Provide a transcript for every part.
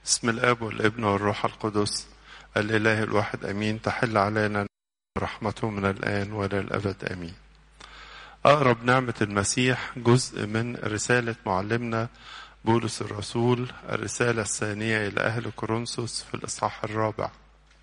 بسم الاب والابن والروح القدس الاله الواحد امين تحل علينا رحمته من الان والى الابد امين اقرب نعمه المسيح جزء من رساله معلمنا بولس الرسول الرساله الثانيه الى اهل كورنثوس في الاصحاح الرابع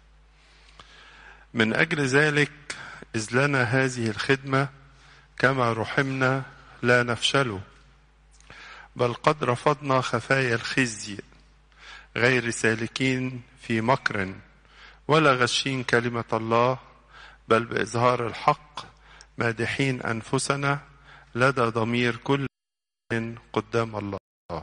من اجل ذلك اذ لنا هذه الخدمه كما رحمنا لا نفشل بل قد رفضنا خفايا الخزي غير سالكين في مكر ولا غشين كلمة الله بل بإظهار الحق مادحين أنفسنا لدى ضمير كل قدام الله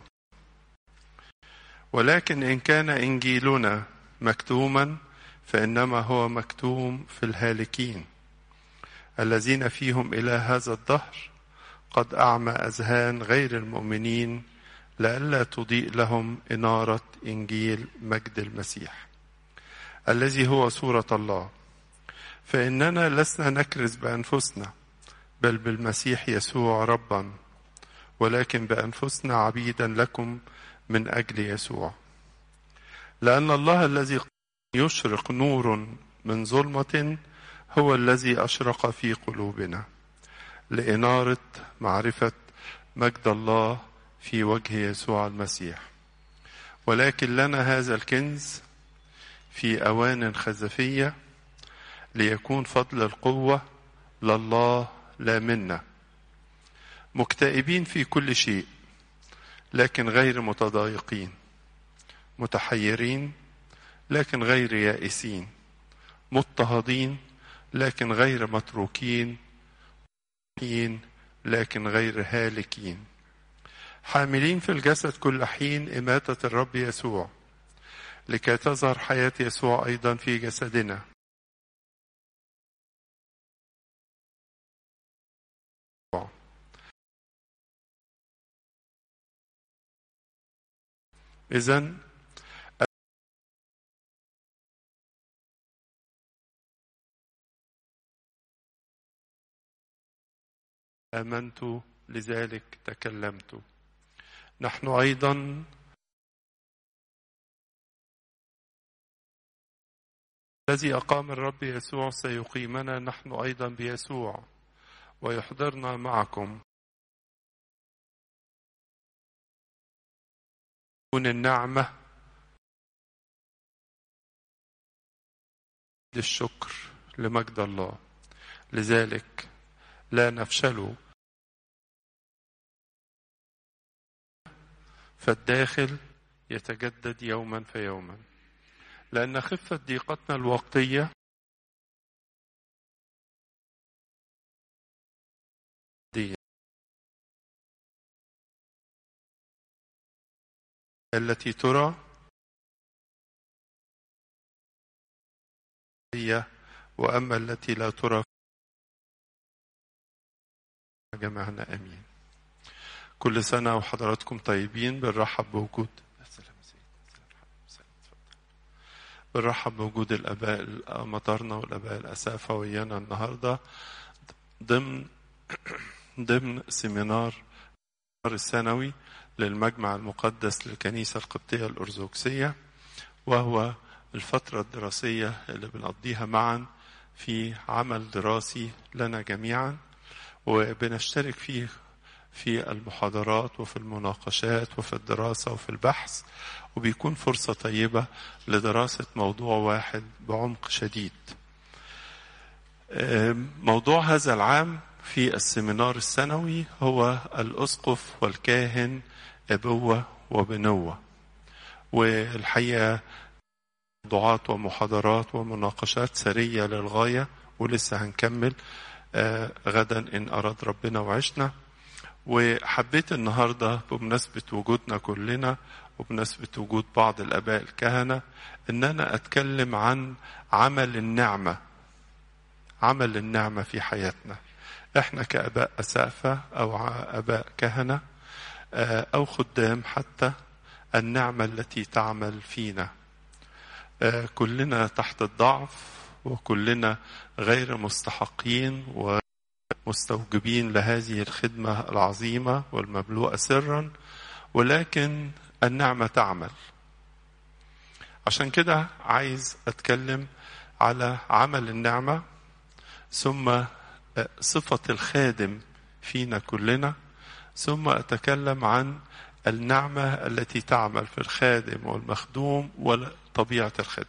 ولكن إن كان إنجيلنا مكتوما فإنما هو مكتوم في الهالكين الذين فيهم إلى هذا الدهر قد أعمى أذهان غير المؤمنين لئلا تضيء لهم إنارة إنجيل مجد المسيح الذي هو صورة الله فإننا لسنا نكرز بأنفسنا بل بالمسيح يسوع ربا ولكن بأنفسنا عبيدا لكم من أجل يسوع لأن الله الذي يشرق نور من ظلمة هو الذي أشرق في قلوبنا لإنارة معرفة مجد الله في وجه يسوع المسيح ولكن لنا هذا الكنز في اوان خزفيه ليكون فضل القوه لله لا منا مكتئبين في كل شيء لكن غير متضايقين متحيرين لكن غير يائسين مضطهدين لكن غير متروكين لكن غير هالكين حاملين في الجسد كل حين إماتة الرب يسوع لكي تظهر حياة يسوع أيضا في جسدنا إذا آمنت لذلك تكلمت نحن ايضا الذي اقام الرب يسوع سيقيمنا نحن ايضا بيسوع ويحضرنا معكم تكون النعمه للشكر لمجد الله لذلك لا نفشل فالداخل يتجدد يوما فيوما لأن خفة ضيقتنا الوقتية دي التي ترى هي وأما التي لا ترى جمعنا أمين كل سنة وحضراتكم طيبين بنرحب بوجود بنرحب بوجود الآباء مطرنا والآباء الأسافة ويانا النهاردة ضمن ضمن سيمينار السنوي للمجمع المقدس للكنيسة القبطية الأرثوذكسية وهو الفترة الدراسية اللي بنقضيها معا في عمل دراسي لنا جميعا وبنشترك فيه في المحاضرات وفي المناقشات وفي الدراسة وفي البحث وبيكون فرصة طيبة لدراسة موضوع واحد بعمق شديد موضوع هذا العام في السمينار السنوي هو الأسقف والكاهن أبوة وبنوة والحقيقة موضوعات ومحاضرات ومناقشات سرية للغاية ولسه هنكمل غدا إن أراد ربنا وعشنا وحبيت النهاردة بمناسبة وجودنا كلنا وبمناسبة وجود بعض الآباء الكهنة إن أنا أتكلم عن عمل النعمة عمل النعمة في حياتنا إحنا كآباء أسافة أو آباء كهنة أو خدام حتى النعمة التي تعمل فينا كلنا تحت الضعف وكلنا غير مستحقين و مستوجبين لهذه الخدمة العظيمة والمملوءة سرا ولكن النعمة تعمل عشان كده عايز أتكلم على عمل النعمة ثم صفة الخادم فينا كلنا ثم أتكلم عن النعمة التي تعمل في الخادم والمخدوم وطبيعة الخدمة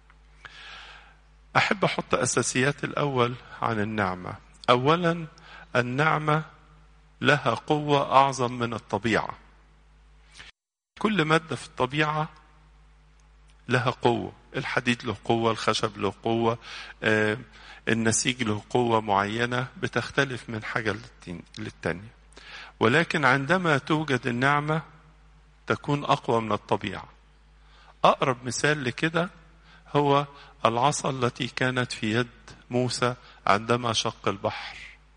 أحب أحط أساسيات الأول عن النعمة أولا النعمة لها قوة أعظم من الطبيعة كل مادة في الطبيعة لها قوة الحديد له قوة الخشب له قوة آه النسيج له قوة معينة بتختلف من حاجة للتانية ولكن عندما توجد النعمة تكون أقوى من الطبيعة أقرب مثال لكده هو العصا التي كانت في يد موسى عندما شق البحر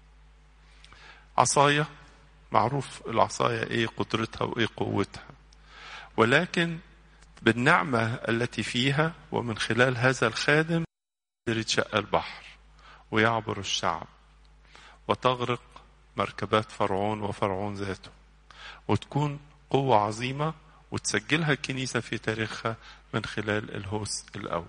عصاية معروف العصاية ايه قدرتها وايه قوتها ولكن بالنعمة التي فيها ومن خلال هذا الخادم يقدر يتشق البحر ويعبر الشعب وتغرق مركبات فرعون وفرعون ذاته وتكون قوة عظيمة وتسجلها الكنيسة في تاريخها من خلال الهوس الأول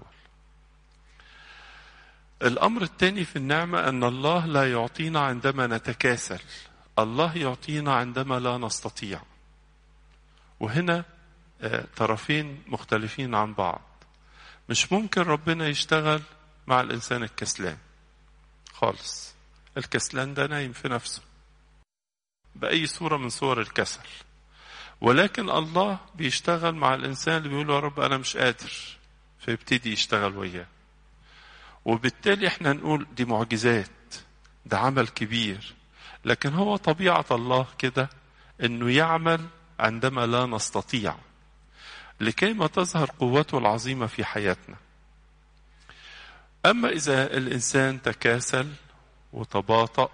الأمر الثاني في النعمة أن الله لا يعطينا عندما نتكاسل الله يعطينا عندما لا نستطيع وهنا طرفين مختلفين عن بعض مش ممكن ربنا يشتغل مع الإنسان الكسلان خالص الكسلان ده نايم في نفسه بأي صورة من صور الكسل ولكن الله بيشتغل مع الإنسان اللي بيقول يا رب أنا مش قادر فيبتدي يشتغل وياه وبالتالي احنا نقول دي معجزات ده عمل كبير لكن هو طبيعة الله كده انه يعمل عندما لا نستطيع لكي ما تظهر قوته العظيمة في حياتنا أما إذا الإنسان تكاسل وتباطأ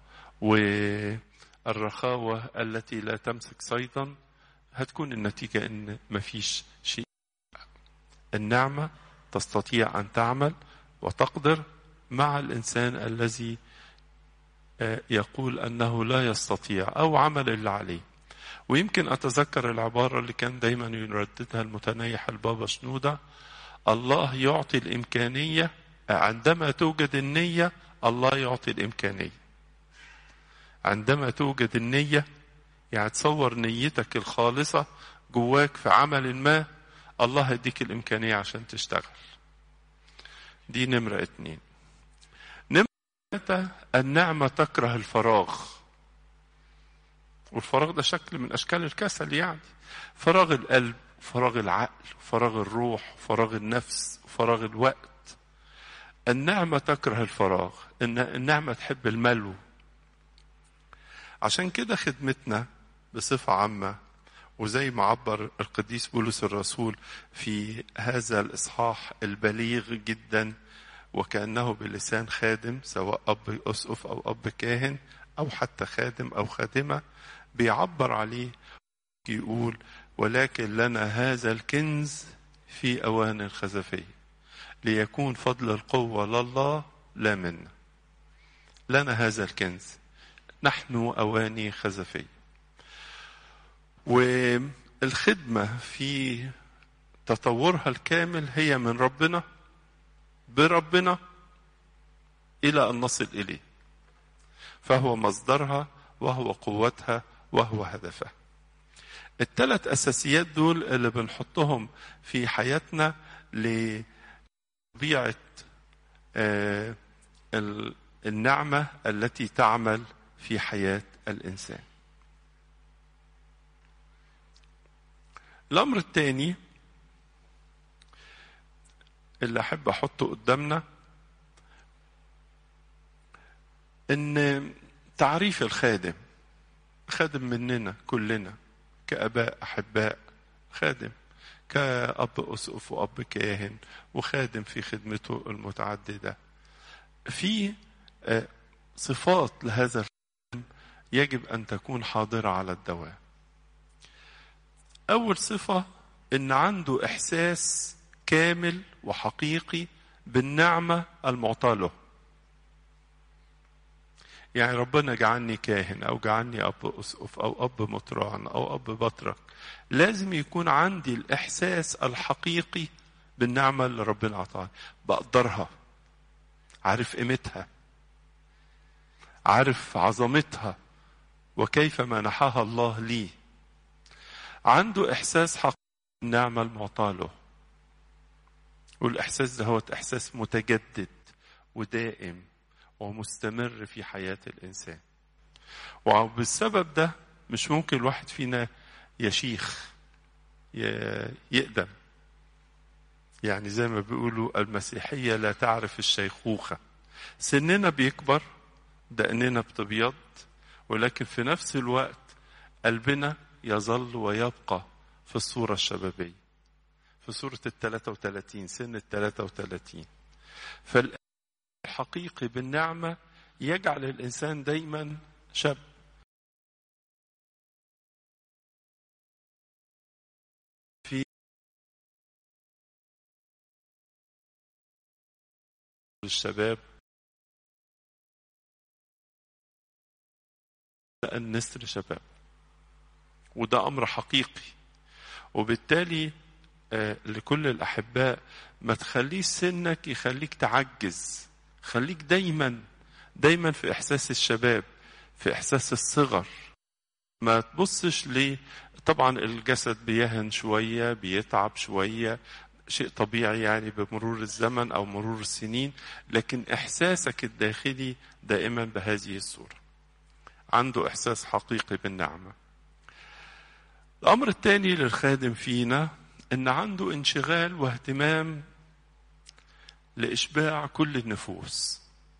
والرخاوة التي لا تمسك صيدا هتكون النتيجة إن مفيش شيء النعمة تستطيع أن تعمل وتقدر مع الإنسان الذي يقول أنه لا يستطيع أو عمل اللي عليه ويمكن أتذكر العبارة اللي كان دايما يرددها المتنيح البابا شنودة الله يعطي الإمكانية عندما توجد النية الله يعطي الإمكانية عندما توجد النية يعني تصور نيتك الخالصة جواك في عمل ما الله يديك الإمكانية عشان تشتغل دي نمرة اتنين نمرة ثلاثة النعمة تكره الفراغ والفراغ ده شكل من أشكال الكسل يعني فراغ القلب فراغ العقل فراغ الروح فراغ النفس فراغ الوقت النعمة تكره الفراغ النعمة تحب الملو عشان كده خدمتنا بصفة عامة وزي ما عبر القديس بولس الرسول في هذا الإصحاح البليغ جدا وكأنه بلسان خادم سواء أب أسقف أو أب كاهن أو حتى خادم أو خادمة بيعبر عليه يقول ولكن لنا هذا الكنز في أوان الخزفية ليكون فضل القوة لله لا منا لنا هذا الكنز نحن أواني خزفية والخدمة في تطورها الكامل هي من ربنا بربنا إلى أن نصل إليه فهو مصدرها وهو قوتها وهو هدفها الثلاث أساسيات دول اللي بنحطهم في حياتنا لطبيعة النعمة التي تعمل في حياة الإنسان الأمر الثاني اللي أحب أحطه قدامنا إن تعريف الخادم خادم مننا كلنا كأباء أحباء خادم كأب أسقف وأب كاهن وخادم في خدمته المتعددة في صفات لهذا الخادم يجب أن تكون حاضرة على الدوام أول صفة إن عنده إحساس كامل وحقيقي بالنعمة المعطاة له يعني ربنا جعلني كاهن أو جعلني أب أسقف أو أب مطران أو أب بطرك لازم يكون عندي الإحساس الحقيقي بالنعمة اللي ربنا عطاها بقدرها عارف قيمتها عارف عظمتها وكيف منحها الله لي عنده إحساس حق النعمة المعطاة له والإحساس ده هو إحساس متجدد ودائم ومستمر في حياة الإنسان وبالسبب ده مش ممكن الواحد فينا يشيخ يقدم يعني زي ما بيقولوا المسيحية لا تعرف الشيخوخة سننا بيكبر دقننا بتبيض ولكن في نفس الوقت قلبنا يظل ويبقى في الصورة الشبابية في صورة ال 33 سن ال 33 فالحقيقي بالنعمة يجعل الإنسان دايما شاب في الشباب النسر شباب وده أمر حقيقي وبالتالي آه لكل الأحباء ما تخليش سنك يخليك تعجز خليك دايما دايما في إحساس الشباب في إحساس الصغر ما تبصش ليه طبعا الجسد بيهن شوية بيتعب شوية شيء طبيعي يعني بمرور الزمن أو مرور السنين لكن إحساسك الداخلي دائما بهذه الصورة عنده إحساس حقيقي بالنعمة الأمر الثاني للخادم فينا إن عنده انشغال واهتمام لإشباع كل النفوس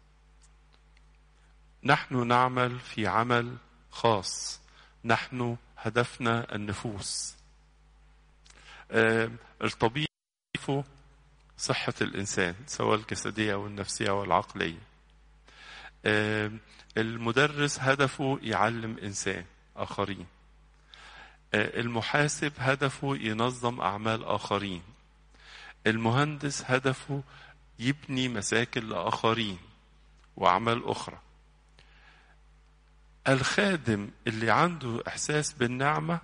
نحن نعمل في عمل خاص نحن هدفنا النفوس آه الطبيعي صحة الإنسان سواء الجسدية والنفسية والعقلية آه المدرس هدفه يعلم إنسان آخرين آه المحاسب هدفه ينظم أعمال آخرين المهندس هدفه يبني مساكن لآخرين وأعمال أخرى الخادم اللي عنده إحساس بالنعمة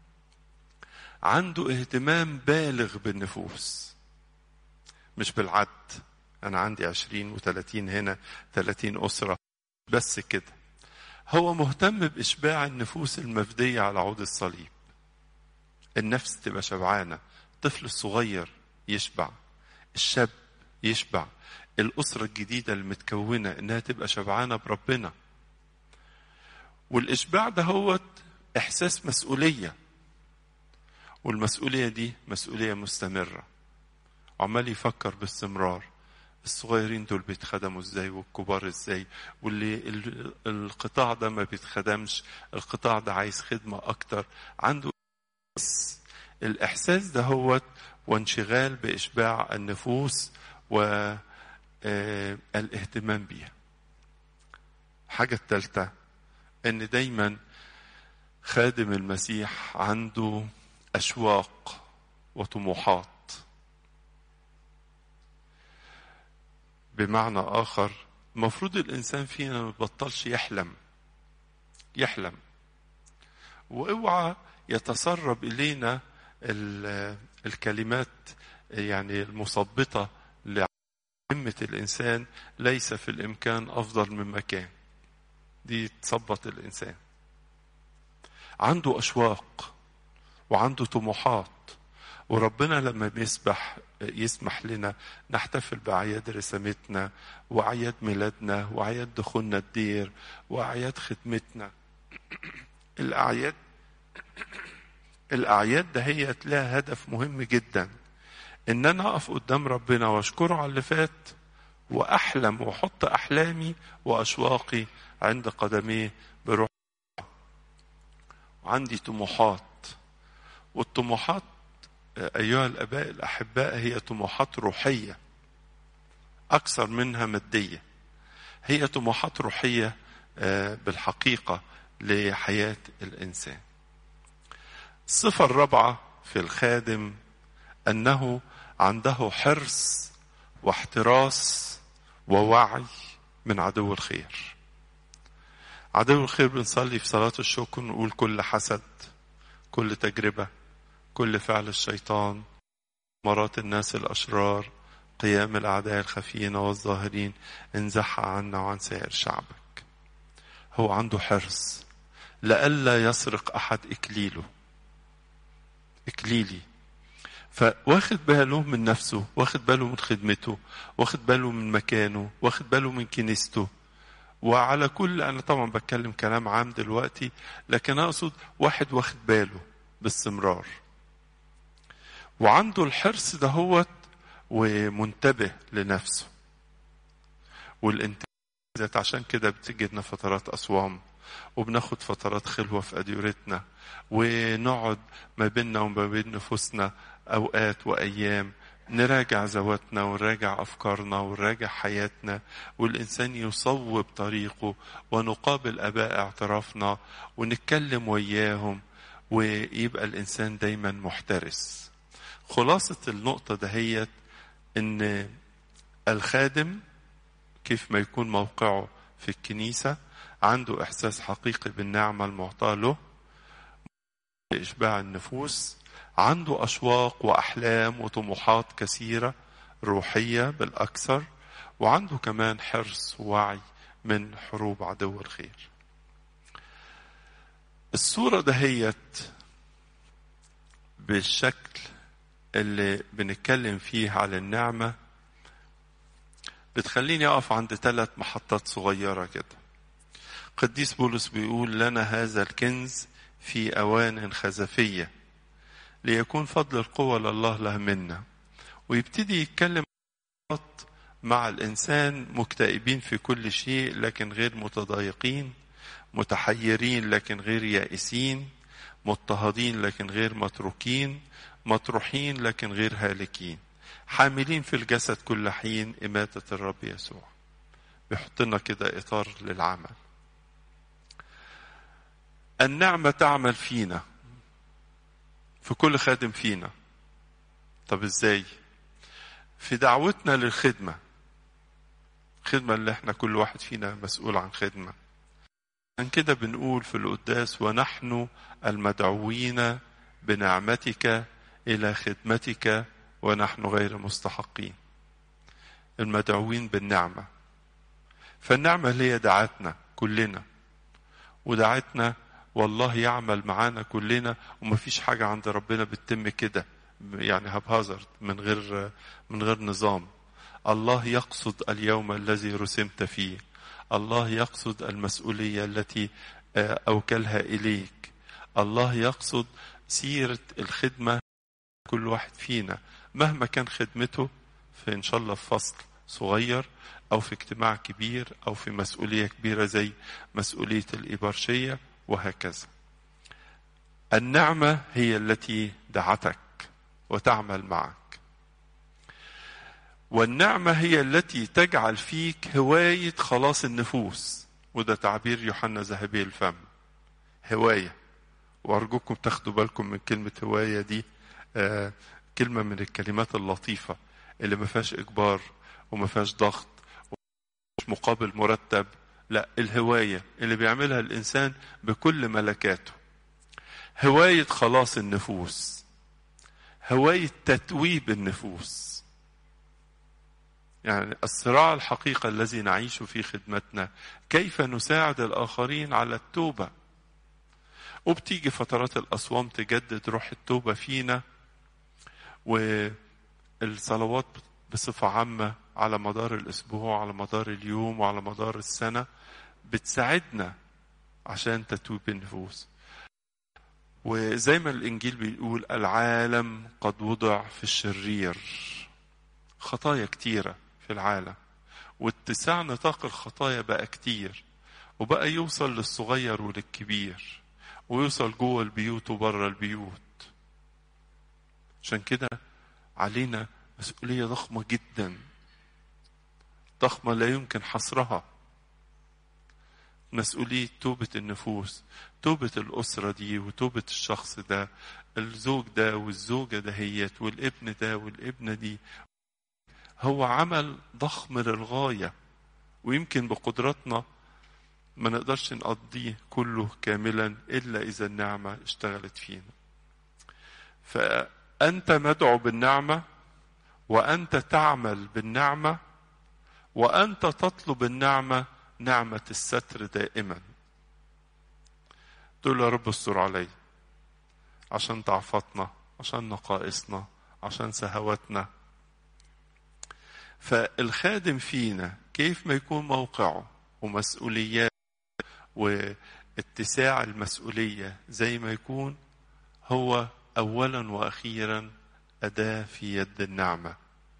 عنده اهتمام بالغ بالنفوس مش بالعد أنا عندي عشرين وثلاثين هنا ثلاثين أسرة بس كده هو مهتم بإشباع النفوس المفدية على عود الصليب النفس تبقى شبعانة الطفل الصغير يشبع الشاب يشبع الأسرة الجديدة المتكونة إنها تبقى شبعانة بربنا والإشباع ده هو إحساس مسؤولية والمسؤولية دي مسؤولية مستمرة وعمال يفكر باستمرار الصغيرين دول بيتخدموا ازاي والكبار ازاي واللي القطاع ده ما بيتخدمش القطاع ده عايز خدمة أكتر عنده الإحساس ده هو وانشغال بإشباع النفوس والاهتمام بيها حاجة الثالثة ان دايما خادم المسيح عنده اشواق وطموحات بمعنى اخر المفروض الانسان فينا ما يبطلش يحلم يحلم واوعى يتسرب الينا الكلمات يعني المثبطه لهمه الانسان ليس في الامكان افضل من مكان دي تثبط الانسان عنده اشواق وعنده طموحات وربنا لما بيسبح يسمح لنا نحتفل بأعياد رسامتنا وأعياد ميلادنا وأعياد دخولنا الدير وأعياد ختمتنا الأعياد الأعياد ده هي لها هدف مهم جدا إن أنا أقف قدام ربنا وأشكره على اللي فات وأحلم وأحط أحلامي وأشواقي عند قدميه بروح عندي طموحات والطموحات أيها الآباء الأحباء هي طموحات روحية أكثر منها مادية هي طموحات روحية بالحقيقة لحياة الإنسان الصفة الرابعة في الخادم أنه عنده حرص واحتراس ووعي من عدو الخير عدو الخير بنصلي في صلاة الشكر نقول كل حسد كل تجربة كل فعل الشيطان مرات الناس الأشرار قيام الأعداء الخفيين والظاهرين انزح عنا وعن سائر شعبك هو عنده حرص لئلا يسرق أحد إكليله إكليلي فواخد باله من نفسه واخد باله من خدمته واخد باله من مكانه واخد باله من كنيسته وعلى كل أنا طبعا بتكلم كلام عام دلوقتي لكن أقصد واحد واخد باله باستمرار وعنده الحرص دهوت ومنتبه لنفسه والانتباه عشان كده بتجدنا فترات أصوام وبناخد فترات خلوة في أديرتنا ونقعد ما بيننا وما بين نفوسنا أوقات وأيام نراجع ذواتنا ونراجع أفكارنا ونراجع حياتنا والإنسان يصوب طريقه ونقابل أباء اعترافنا ونتكلم وياهم ويبقى الإنسان دايما محترس خلاصة النقطة دهيت إن الخادم كيف ما يكون موقعه في الكنيسة عنده إحساس حقيقي بالنعمة المعطاة له إشباع النفوس عنده أشواق وأحلام وطموحات كثيرة روحية بالأكثر وعنده كمان حرص ووعي من حروب عدو الخير الصورة دهيت بالشكل اللي بنتكلم فيه على النعمة بتخليني أقف عند ثلاث محطات صغيرة كده قديس بولس بيقول لنا هذا الكنز في أوان خزفية ليكون فضل القوة لله له منا ويبتدي يتكلم مع الإنسان مكتئبين في كل شيء لكن غير متضايقين متحيرين لكن غير يائسين مضطهدين لكن غير متروكين مطروحين لكن غير هالكين حاملين في الجسد كل حين إماتة الرب يسوع بيحط لنا كده إطار للعمل النعمة تعمل فينا في كل خادم فينا طب ازاي في دعوتنا للخدمة خدمة اللي احنا كل واحد فينا مسؤول عن خدمة عشان كده بنقول في القداس ونحن المدعوين بنعمتك إلى خدمتك ونحن غير مستحقين المدعوين بالنعمة فالنعمة اللي هي دعتنا كلنا ودعتنا والله يعمل معانا كلنا ومفيش حاجة عند ربنا بتتم كده يعني هبهزر من غير من غير نظام الله يقصد اليوم الذي رسمت فيه الله يقصد المسؤولية التي أوكلها إليك الله يقصد سيرة الخدمة كل واحد فينا مهما كان خدمته في إن شاء الله في فصل صغير أو في اجتماع كبير أو في مسؤولية كبيرة زي مسؤولية الإبرشية وهكذا النعمة هي التي دعتك وتعمل معك والنعمة هي التي تجعل فيك هواية خلاص النفوس وده تعبير يوحنا ذهبي الفم هواية وأرجوكم تاخدوا بالكم من كلمة هواية دي آه كلمة من الكلمات اللطيفة اللي ما فيهاش إجبار وما فيهاش ضغط ومش مقابل مرتب لا الهواية اللي بيعملها الإنسان بكل ملكاته هواية خلاص النفوس هواية تتويب النفوس يعني الصراع الحقيقة الذي نعيش في خدمتنا كيف نساعد الآخرين على التوبة وبتيجي فترات الأصوام تجدد روح التوبة فينا والصلوات بصفة عامة على مدار الأسبوع على مدار اليوم وعلى مدار السنة بتساعدنا عشان تتوب النفوس وزي ما الإنجيل بيقول العالم قد وضع في الشرير خطايا كتيرة في العالم واتساع نطاق الخطايا بقى كتير وبقى يوصل للصغير وللكبير ويوصل جوه البيوت وبره البيوت عشان كده علينا مسؤولية ضخمة جدا ضخمة لا يمكن حصرها مسؤولية توبة النفوس توبة الأسرة دي وتوبة الشخص ده الزوج ده والزوجة دهيت والابن ده والابنة دي هو عمل ضخم للغاية ويمكن بقدراتنا ما نقدرش نقضيه كله كاملا إلا إذا النعمة اشتغلت فينا فأنت مدعو بالنعمة وأنت تعمل بالنعمة وأنت تطلب النعمة نعمة الستر دائما تقول يا رب استر علي عشان ضعفتنا عشان نقائصنا عشان سهواتنا فالخادم فينا كيف ما يكون موقعه ومسؤوليات واتساع المسؤولية زي ما يكون هو أولا وأخيرا أداة في يد النعمة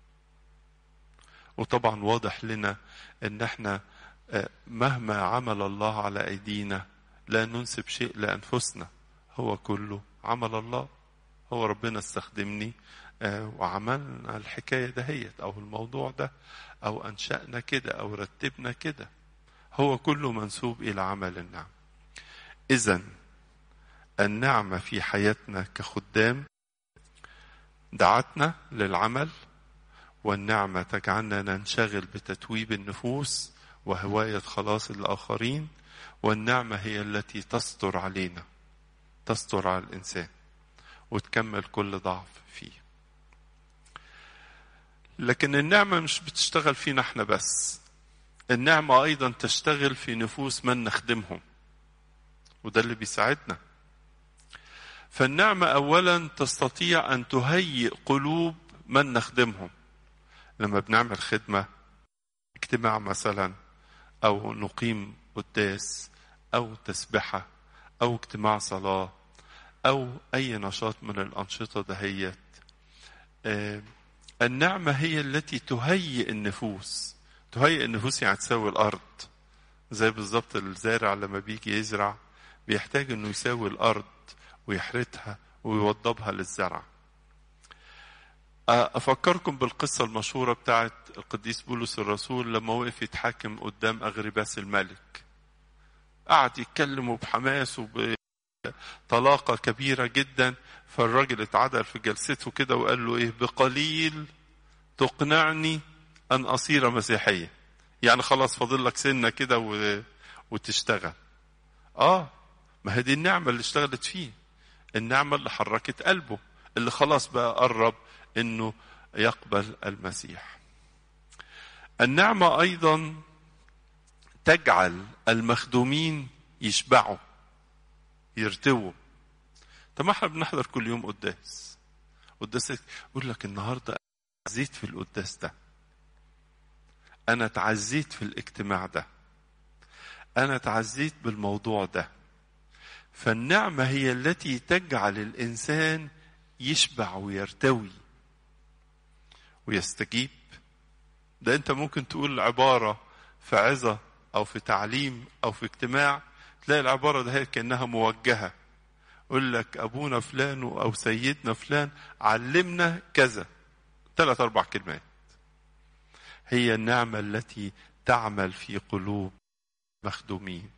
وطبعا واضح لنا ان احنا مهما عمل الله على ايدينا لا ننسب شيء لانفسنا هو كله عمل الله هو ربنا استخدمني وعملنا الحكايه دهيت او الموضوع ده او انشانا كده او رتبنا كده هو كله منسوب الى عمل النعم اذا النعمه في حياتنا كخدام دعتنا للعمل والنعمة تجعلنا ننشغل بتتويب النفوس وهواية خلاص الآخرين والنعمة هي التي تستر علينا تستر على الإنسان وتكمل كل ضعف فيه لكن النعمة مش بتشتغل فينا احنا بس النعمة أيضا تشتغل في نفوس من نخدمهم وده اللي بيساعدنا فالنعمة أولا تستطيع أن تهيئ قلوب من نخدمهم لما بنعمل خدمة اجتماع مثلا أو نقيم قداس أو تسبحة أو اجتماع صلاة أو أي نشاط من الأنشطة دهيت آه النعمة هي التي تهيئ النفوس تهيئ النفوس يعني تساوي الأرض زي بالظبط الزارع لما بيجي يزرع بيحتاج انه يساوي الأرض ويحرثها ويوضبها للزرع أفكركم بالقصة المشهورة بتاعت القديس بولس الرسول لما وقف يتحاكم قدام أغرباس الملك قعد يتكلم بحماس وبطلاقة كبيرة جدا فالراجل اتعدل في جلسته كده وقال له ايه بقليل تقنعني أن أصير مسيحيا يعني خلاص فاضل لك سنة كده و... وتشتغل اه ما هي دي النعمة اللي اشتغلت فيه النعمة اللي حركت قلبه اللي خلاص بقى قرب انه يقبل المسيح النعمه ايضا تجعل المخدومين يشبعوا يرتووا طب ما احنا بنحضر كل يوم قداس قداس يقول لك النهارده تعزيت في القداس ده انا تعزيت في الاجتماع ده انا تعزيت بالموضوع ده فالنعمه هي التي تجعل الانسان يشبع ويرتوي ويستجيب ده انت ممكن تقول عبارة في عظة او في تعليم او في اجتماع تلاقي العبارة ده هي كأنها موجهة يقول لك ابونا فلان او سيدنا فلان علمنا كذا ثلاث اربع كلمات هي النعمة التي تعمل في قلوب مخدومين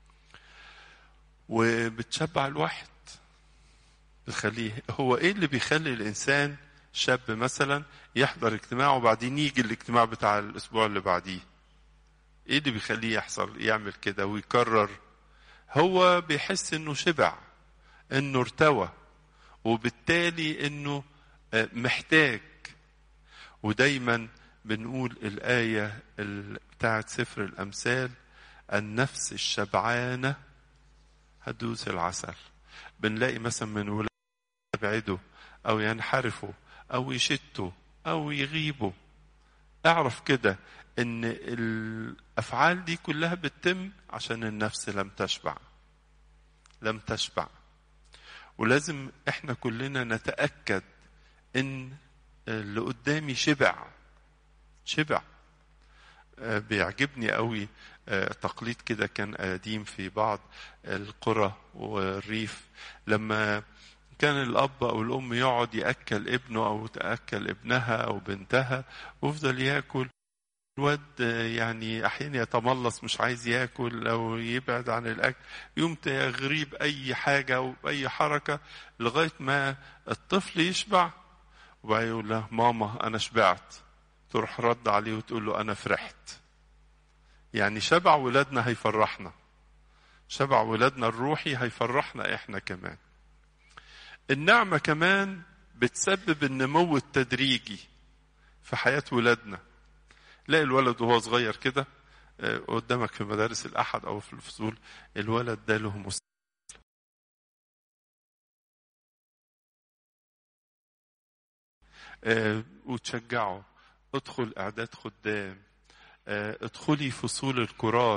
وبتشبع الواحد بتخليه هو ايه اللي بيخلي الانسان شاب مثلا يحضر اجتماع وبعدين يجي الاجتماع بتاع الاسبوع اللي بعديه ايه اللي بيخليه يحصل يعمل كده ويكرر هو بيحس انه شبع انه ارتوى وبالتالي انه محتاج ودايما بنقول الآية بتاعت سفر الأمثال النفس الشبعانة هتدوس العسل بنلاقي مثلا من ولاد يبعدوا أو ينحرفوا أو يشتوا أو يغيبوا اعرف كده ان الافعال دي كلها بتتم عشان النفس لم تشبع لم تشبع ولازم احنا كلنا نتاكد ان اللي قدامي شبع شبع بيعجبني قوي تقليد كده كان قديم في بعض القرى والريف لما كان الاب او الام يقعد ياكل ابنه او تاكل ابنها او بنتها ويفضل ياكل الواد يعني احيانا يتملص مش عايز ياكل او يبعد عن الاكل يوم تغريب اي حاجه او اي حركه لغايه ما الطفل يشبع وبعدين يقول له ماما انا شبعت تروح رد عليه وتقول له انا فرحت يعني شبع ولادنا هيفرحنا شبع ولادنا الروحي هيفرحنا احنا كمان النعمه كمان بتسبب النمو التدريجي في حياة ولادنا لاقي الولد وهو صغير كده قدامك في مدارس الأحد أو في الفصول الولد ده له مستقبل وتشجعه ادخل اعداد خدام ادخلي فصول الكورال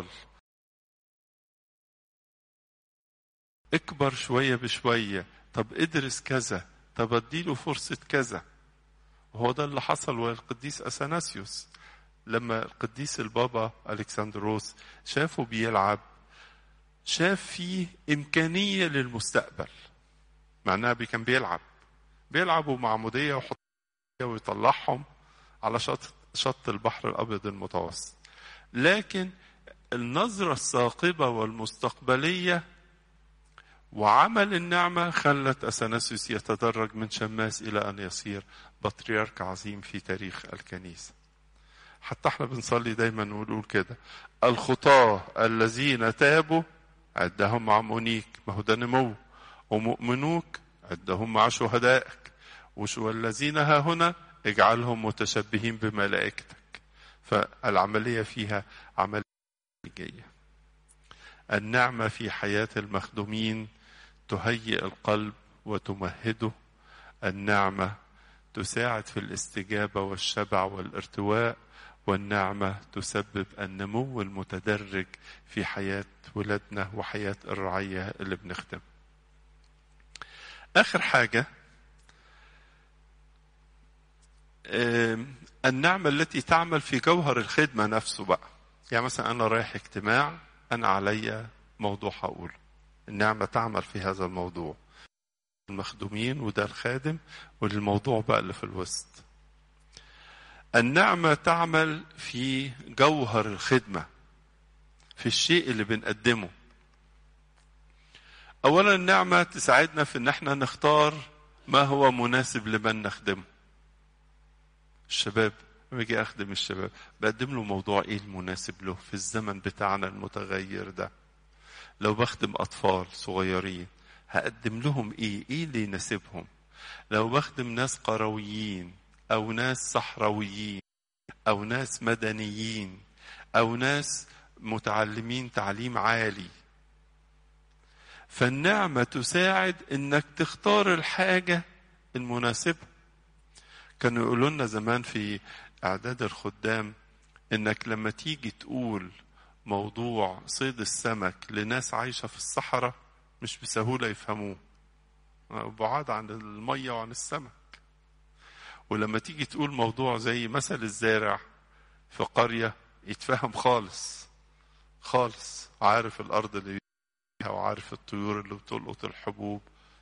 اكبر شوية بشوية طب ادرس كذا طب اديله فرصة كذا وهو ده اللي حصل والقديس أثناسيوس لما القديس البابا ألكسندروس شافه بيلعب شاف فيه إمكانية للمستقبل معناها كان بيلعب بيلعبوا مع مدية ويحط ويطلعهم على شط شط البحر الابيض المتوسط لكن النظره الثاقبه والمستقبليه وعمل النعمه خلت اثناسيوس يتدرج من شماس الى ان يصير بطريرك عظيم في تاريخ الكنيسه حتى احنا بنصلي دايما ونقول كده الخطاه الذين تابوا عدهم مع مونيك ما هو ده نمو ومؤمنوك عدهم مع شهدائك والذين ها هنا اجعلهم متشبهين بملائكتك فالعملية فيها عملية جية النعمة في حياة المخدومين تهيئ القلب وتمهده النعمة تساعد في الاستجابة والشبع والارتواء والنعمة تسبب النمو المتدرج في حياة ولادنا وحياة الرعية اللي بنخدم آخر حاجة النعمة التي تعمل في جوهر الخدمة نفسه بقى يعني مثلا أنا رايح اجتماع أنا عليا موضوع هقوله النعمة تعمل في هذا الموضوع المخدومين وده الخادم والموضوع بقى اللي في الوسط النعمة تعمل في جوهر الخدمة في الشيء اللي بنقدمه أولا النعمة تساعدنا في إن احنا نختار ما هو مناسب لمن نخدمه الشباب لما اجي اخدم الشباب بقدم له موضوع ايه المناسب له في الزمن بتاعنا المتغير ده لو بخدم اطفال صغيرين هقدم لهم ايه ايه اللي يناسبهم لو بخدم ناس قرويين او ناس صحراويين او ناس مدنيين او ناس متعلمين تعليم عالي فالنعمه تساعد انك تختار الحاجه المناسبه كانوا يقولوا لنا زمان في اعداد الخدام انك لما تيجي تقول موضوع صيد السمك لناس عايشه في الصحراء مش بسهوله يفهموه بعاد عن الميه وعن السمك ولما تيجي تقول موضوع زي مثل الزارع في قريه يتفهم خالص خالص عارف الارض اللي فيها وعارف الطيور اللي بتلقط الحبوب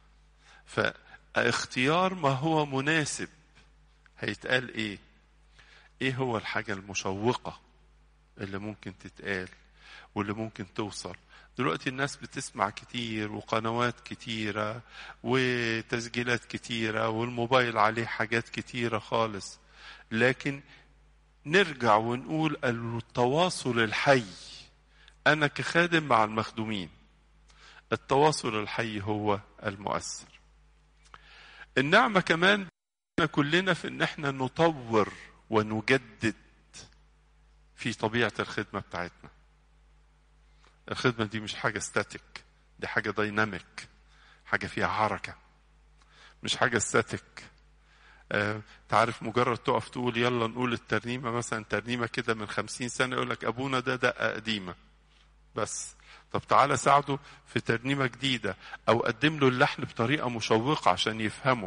فاختيار ما هو مناسب هيتقال ايه ايه هو الحاجة المشوقة اللي ممكن تتقال واللي ممكن توصل دلوقتي الناس بتسمع كتير وقنوات كتيرة وتسجيلات كتيرة والموبايل عليه حاجات كتيرة خالص لكن نرجع ونقول التواصل الحي أنا كخادم مع المخدومين التواصل الحي هو المؤثر النعمة كمان كلنا في ان احنا نطور ونجدد في طبيعة الخدمة بتاعتنا الخدمة دي مش حاجة ستاتيك دي حاجة دايناميك حاجة فيها حركة مش حاجة ستاتيك آه تعرف مجرد تقف تقول يلا نقول الترنيمة مثلا ترنيمة كده من خمسين سنة يقول لك أبونا ده دقة قديمة بس طب تعالى ساعده في ترنيمة جديدة أو قدم له اللحن بطريقة مشوقة عشان يفهمه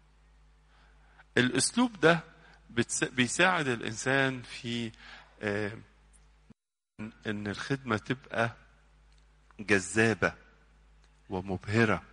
الاسلوب ده بيساعد الانسان في ان الخدمه تبقى جذابه ومبهره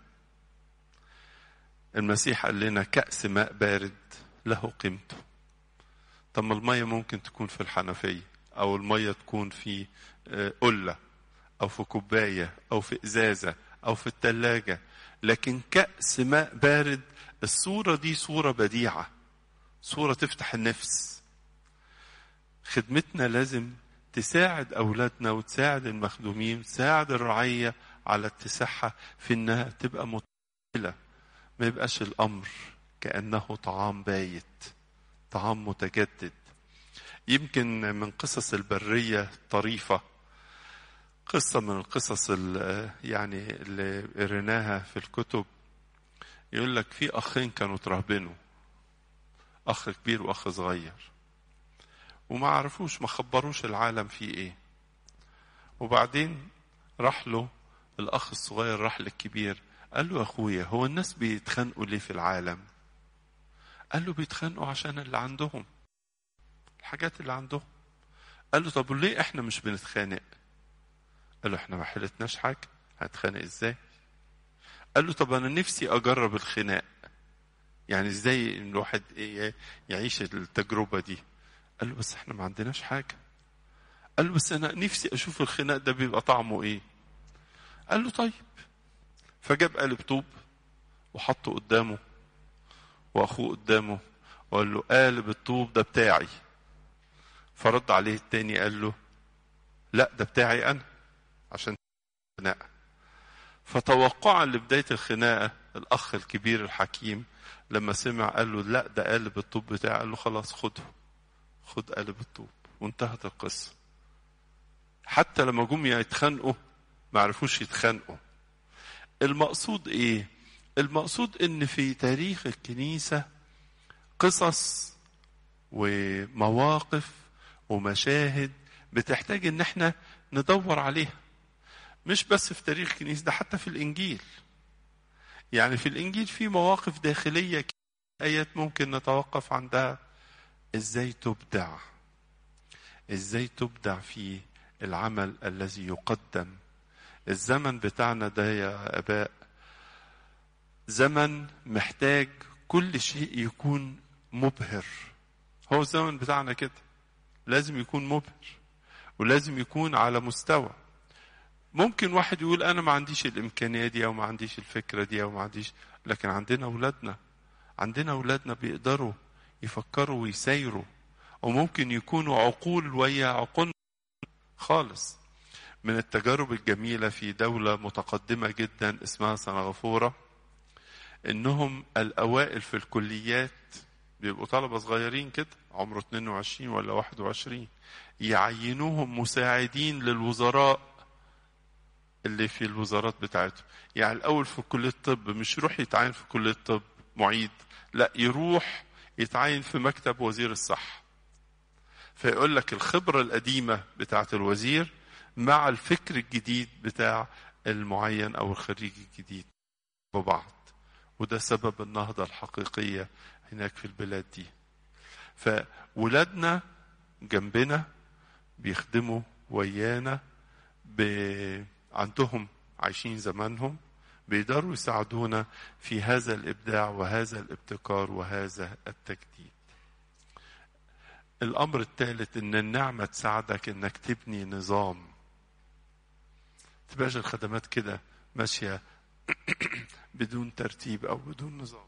المسيح قال لنا كأس ماء بارد له قيمته طب ما المية ممكن تكون في الحنفية أو المية تكون في قلة أو في كوباية أو في إزازة أو في التلاجة لكن كأس ماء بارد الصورة دي صورة بديعة صورة تفتح النفس خدمتنا لازم تساعد أولادنا وتساعد المخدومين تساعد الرعية على اتساعها في إنها تبقى متقبلة ما يبقاش الأمر كأنه طعام بايت طعام متجدد يمكن من قصص البرية طريفة قصة من القصص اللي يعني اللي قريناها في الكتب يقول لك في أخين كانوا ترهبنوا أخ كبير وأخ صغير وما عرفوش ما خبروش العالم فيه إيه وبعدين راح له الأخ الصغير راح للكبير قال له يا أخويا هو الناس بيتخانقوا ليه في العالم قال له بيتخانقوا عشان اللي عندهم الحاجات اللي عندهم قال له طب ليه احنا مش بنتخانق قال له احنا ما حلتناش حاجه هنتخانق ازاي قال له طب انا نفسي اجرب الخناق يعني ازاي ان الواحد ايه يعيش التجربه دي قال له بس احنا ما عندناش حاجه قال له بس انا نفسي اشوف الخناق ده بيبقى طعمه ايه قال له طيب فجاب قالب طوب وحطه قدامه واخوه قدامه وقال له قالب الطوب ده بتاعي فرد عليه التاني قال له لا ده بتاعي انا عشان خناقه فتوقعا لبدايه الخناقه الاخ الكبير الحكيم لما سمع قال له لا ده قالب الطوب بتاعي قال له خلاص خده خد قالب الطوب وانتهت القصه حتى لما جم يتخانقوا ما عرفوش يتخانقوا المقصود ايه المقصود ان في تاريخ الكنيسه قصص ومواقف ومشاهد بتحتاج ان احنا ندور عليها مش بس في تاريخ الكنيسه ده حتى في الانجيل يعني في الانجيل في مواقف داخليه ايات ممكن نتوقف عندها ازاي تبدع ازاي تبدع في العمل الذي يقدم الزمن بتاعنا ده يا اباء زمن محتاج كل شيء يكون مبهر هو الزمن بتاعنا كده لازم يكون مبهر ولازم يكون على مستوى ممكن واحد يقول انا ما عنديش الامكانيه دي او ما عنديش الفكره دي او ما عنديش لكن عندنا اولادنا عندنا اولادنا بيقدروا يفكروا ويسيروا وممكن يكونوا عقول ويا عقول خالص من التجارب الجميله في دوله متقدمه جدا اسمها سنغافوره انهم الاوائل في الكليات بيبقوا طلبه صغيرين كده عمره 22 ولا 21 يعينوهم مساعدين للوزراء اللي في الوزارات بتاعتهم يعني الاول في كليه الطب مش يروح يتعين في كليه الطب معيد لا يروح يتعين في مكتب وزير الصحه فيقول لك الخبره القديمه بتاعه الوزير مع الفكر الجديد بتاع المعين او الخريج الجديد ببعض وده سبب النهضه الحقيقيه هناك في البلاد دي فولادنا جنبنا بيخدموا ويانا ب... عندهم عايشين زمانهم بيقدروا يساعدونا في هذا الابداع وهذا الابتكار وهذا التجديد الامر الثالث ان النعمه تساعدك انك تبني نظام تبقاش الخدمات كده ماشيه بدون ترتيب او بدون نظام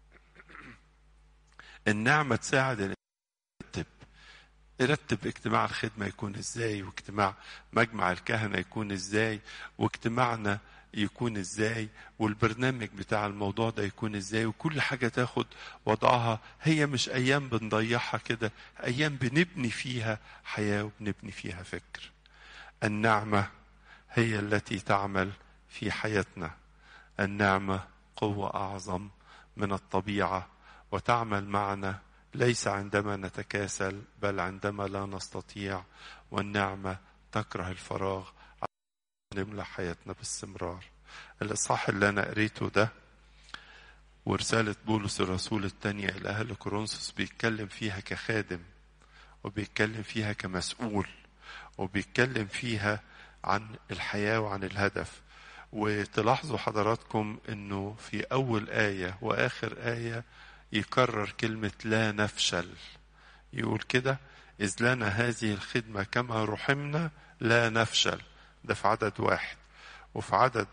النعمه تساعد يرتب يرتب اجتماع الخدمه يكون ازاي واجتماع مجمع الكهنه يكون ازاي واجتماعنا يكون ازاي والبرنامج بتاع الموضوع ده يكون ازاي وكل حاجه تاخد وضعها هي مش ايام بنضيعها كده ايام بنبني فيها حياه وبنبني فيها فكر النعمه هي التي تعمل في حياتنا النعمه قوه اعظم من الطبيعه وتعمل معنا ليس عندما نتكاسل بل عندما لا نستطيع والنعمه تكره الفراغ نملى حياتنا باستمرار الإصحاح اللي أنا قريته ده ورسالة بولس الرسول الثانية إلى أهل كورنثوس بيتكلم فيها كخادم وبيتكلم فيها كمسؤول وبيتكلم فيها عن الحياة وعن الهدف وتلاحظوا حضراتكم انه في اول آية واخر آية يكرر كلمة لا نفشل يقول كده إذ لنا هذه الخدمة كما رحمنا لا نفشل ده في عدد واحد وفي عدد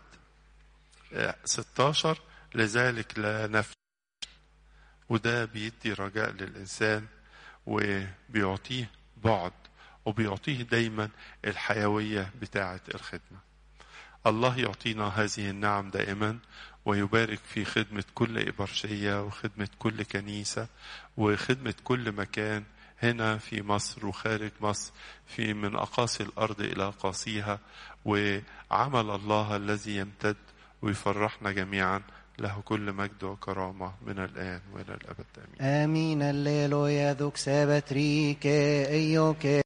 16 لذلك لا نفشل وده بيدي رجاء للإنسان وبيعطيه بعد وبيعطيه دايما الحيوية بتاعة الخدمة الله يعطينا هذه النعم دائما ويبارك في خدمة كل إبرشية وخدمة كل كنيسة وخدمة كل مكان هنا في مصر وخارج مصر في من أقاصي الأرض إلى أقاصيها وعمل الله الذي يمتد ويفرحنا جميعا له كل مجد وكرامة من الآن وإلى الأبد آمين آمين الليلويا ذوك سابت ريكي أيوكي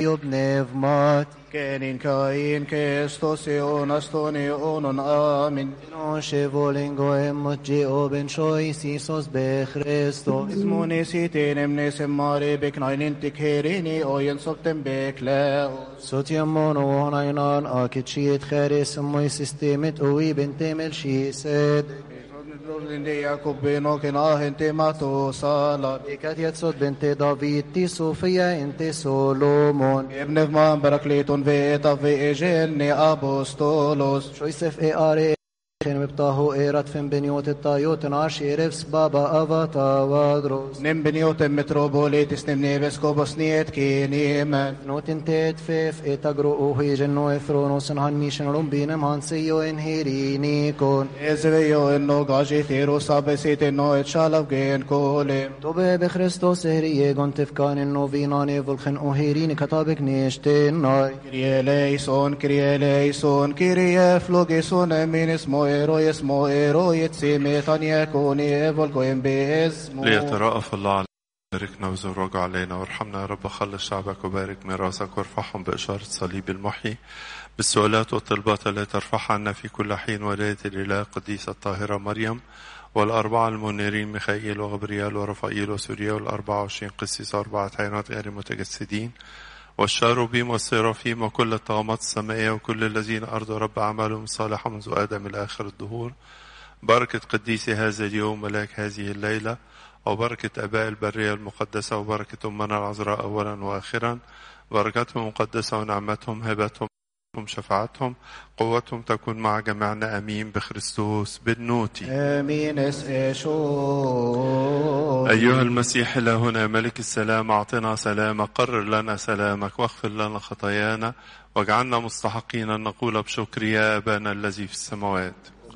يبنفمات Kenin kain Kristus Jonas i onon amin. Noche volingo emotji oben chois Isos be Christos. Ismoni sitinem nesem mare beknainin tikherini oyen soptem bekleo. Sotiamon وهنينان أكتشيت خارس موي سيستمت أوي بنت ملشي سيد Linde Jakob benoken ahente mato salat. إكات يتسود بنت دافيد تي صوفيا انت سولومون Ebnev man barakleton veta ve egelni apostolos. شو يسف اي اري خين مبطاهو ايرات فين بنيوت الطايوت ناشي رفس بابا افاتا وادروس Nem beniotem metropolitis nem neves kobos niet kinimen. نوت انتيت فيف اي تقرو اوهي جنو اثرونوس هان ميشن رمبينم هان سيو انهيرينيكون Ezvejo enno gaji theros abesit enno et shalav gen kolem. توبه بخريستوس هريه جون تفكان انو فيناني فولخن اوهيريني كتابك نيشتين ناي Kyrie eleison, Kyrie eleison, Kyrie flogeson, eminis moero, es moero, et simetan yakoni, evolgoem beesmo. ليترأف الله علينا باركنا وزوج علينا وارحمنا يا رب خلص شعبك وبارك ميراثك وارفعهم بإشارة صليب المحيي بالسؤالات والطلبات التي ترفعها عنا في كل حين ولاية الإله القديسة الطاهرة مريم والأربعة المنيرين ميخائيل وغبريال ورفائيل وسوريا والأربعة وعشرين قسيس وأربعة عينات غير متجسدين والشاروبيم والسيرافيم وكل الطغمات السمائية وكل الذين أرضوا رب أعمالهم الصالحة منذ آدم إلى آخر الدهور بركة قديسي هذا اليوم ملاك هذه الليلة وبركة أباء البرية المقدسة وبركة أمنا العذراء أولا وآخرا بركتهم المقدسة ونعمتهم هبتهم شفاعتهم قوتهم تكون مع جميعنا أمين بخريستوس بالنوتي Amin es eshon. أيها المسيح إلهنا ملك السلام أعطنا سلامك قرر لنا سلامك واغفر لنا خطايانا واجعلنا مستحقين أن نقول بشكر يا أبانا الذي في السماوات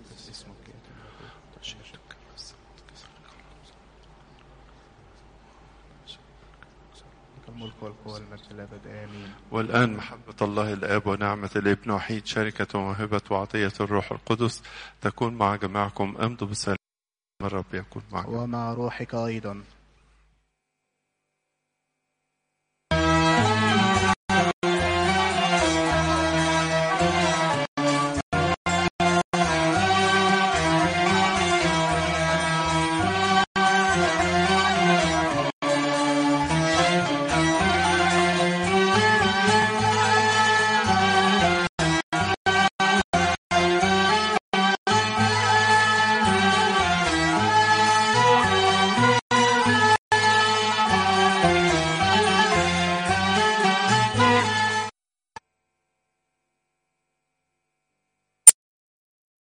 الملك والقوة والمجد الأبد آمين. والآن محبة الله الآب ونعمة الابن وحيد شركة وموهبة وعطية الروح القدس تكون مع جميعكم امضوا بسلام الرب يكون معكم ومع روحك أيضا.